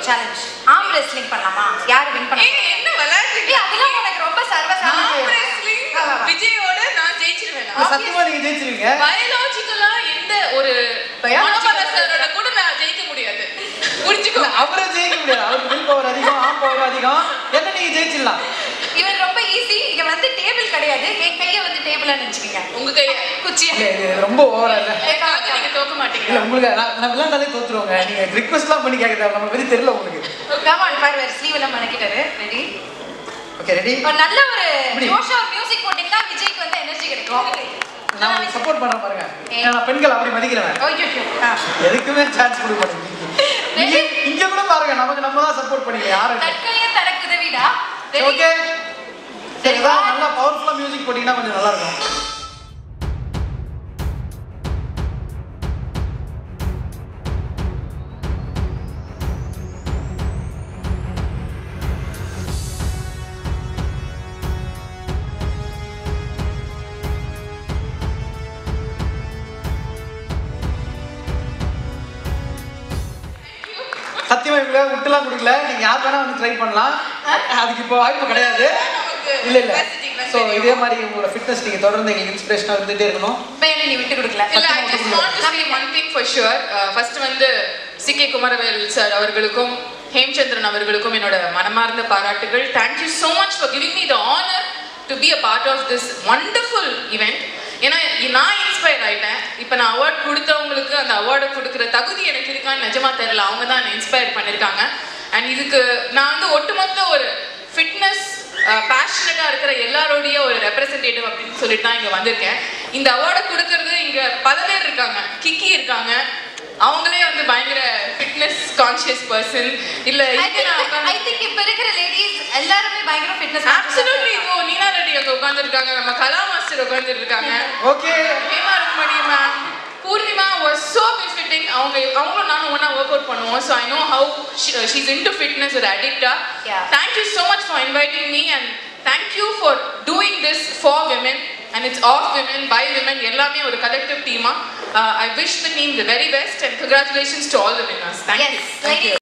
Challenge ஆம் wrestling பண்ணலாமா யார் வின் பண்ண ஏய், என்ன விளையாடுறீங்க? ஏய், அதெல்லாம் உனக்கு ரொம்ப சர்வசாதாரண arm wrestling, விஜயோட நான் ஜெயிச்சிருவேன் இல்ல, சத்தியமா நீங்க ஜெயிச்சிருவீங்க பயாலஜிக்கலா எந்த ஒரு Biological- மனோபல சாரோட கூட நான் ஜெயிக்க முடியாது புரிஞ்சுக்கோ இல்ல, அவரை ஜெயிக்க முடியாது அவருக்கு வில் பவர் அதிகம் ஆம் பவர் அதிகம் என்ன நீங்க ஜெயிச்சிடலாம் இவன் ரொம்ப ஈஸி இங்க வந்து டேபிள் கிடையாது என் கையை வந்து டேபிளா நினைச்சுக்கீங்க உங்க கைய குச்சி இல்ல இது ரொம்ப ஓவரா இல்ல எனக்காக நீங்க தோக்க இல்ல மாட்டீங்களா உங்களுக்கு நான் நான் விளையாண்டாலே தோத்துருவோங்க நீங்க ரிக்வெஸ்ட்லாம் பண்ணி கேட்க நம்ம பத்தி தெரியல உங்களுக்கு கமான் பாரு வேற ஸ்லீவ் எல்லாம் மணக்கிட்டாரு ரெடி ஓகே ரெடி ஒரு நல்ல ஒரு இப்படி. ஜோஷா ஒரு மியூசிக் போட்டீங்கன்னா விஜய்க்கு வந்து எனர்ஜி கிடைக்கும் நான் உங்களுக்கு சப்போர்ட் பண்றேன் பாருங்க ஏன்னா நான் பெண்கள் அப்படி மதிக்கிறேன் ஐயோ ஆ. எதுக்குமே சான்ஸ் கொடுக்க மாட்டேங்க இங்க இங்க கூட பாருங்க நமக்கு நம்ம தான் சப்போர்ட் பண்ணீங்க யாரும் தற்கையே தனக்கு உதவிடா ரெடி ஓகே சரி, சரி வா. நல்லா பவர்ஃபுல்லா மியூசிக் போட்டீங்கன்னா கொஞ்சம் நல்லா இருக்கும் சத்தியமா இவங்க விட்டுலாம் கொடுக்கல நீங்க யார் வேணா வந்து ட்ரை பண்ணலாம் அதுக்கு இப்போ வாய்ப்பு கிடையாது இல்ல இல்ல சோ இதே மாதிரி உங்களோட ஃபிட்னஸ் நீங்க தொடர்ந்து எங்களுக்கு இன்ஸ்பிரேஷனா இருந்துட்டே இருக்கணும் உண்மையிலே நீ விட்டு கொடுக்கல இல்ல I just want to say one thing for sure first வந்து சி கே குமரவேல் சார் அவர்களுக்கும் ஹேம்சந்திரன் அவர்களுக்கும் என்னோட மனமார்ந்த பாராட்டுகள் thank you so much for giving me the honour to be a part of this wonderful event ஏன்னா இ- நான் இன்ஸ்பயர் ஆயிட்டேன் இப்போ நான் அவார்ட் கொடுத்தவங்களுக்கு அந்த அவார்டை கொடுக்குற தகுதி எனக்கு இருக்கான்னு நிஜமா தெரியல அவங்க தான் என்னை இன்ஸ்பயர் பண்ணியிருக்காங்க அண்ட் இதுக்கு நான் வந்து ஒட்டுமொத்த ஒரு ஃபிட்னஸ் பேஷனட்டாக இருக்கிற எல்லாரோடைய ஒரு ரெப்ரசன்டேட்டிவ் அப்படின்னு சொல்லிட்டு தான் இங்கே வந்திருக்கேன் இந்த அவார்டை கொடுக்கறது இங்கே பல பேர் இருக்காங்க கிக்கி இருக்காங்க அவங்களே வந்து பயங்கர ஃபிட்னஸ் கான்ஷியஸ் பர்சன் இல்லை ஐ இங்கே நான் திங்க் உட்காந்து ஐ திங்க் இப்ப இருக்கிற லேடிஸ் எல்லாருமே பயங்கர ஃபிட்னஸ் ஆப்சல்யூட்லி இதோ நீனா ரெட்டி அங்கே உட்காந்துருக்காங்க நம்ம கலா மாஸ்டர் உட்காந்துட்டு இருக்காங்க okay Hema Rukmini ma'am Poornima was so befitting அவங்க அவங்களும் நானும் ஒன்றா ஒர்க் அவுட் பண்ணுவோம் so I know how she's into fitness ஒரு அடிக்டா Yeah. Thank you so much for inviting me and thank you for doing this for women and it's of women by women எல்லாமே ஒரு collective டீமா I wish the team the very best and congratulations to all the winners thank you S ladies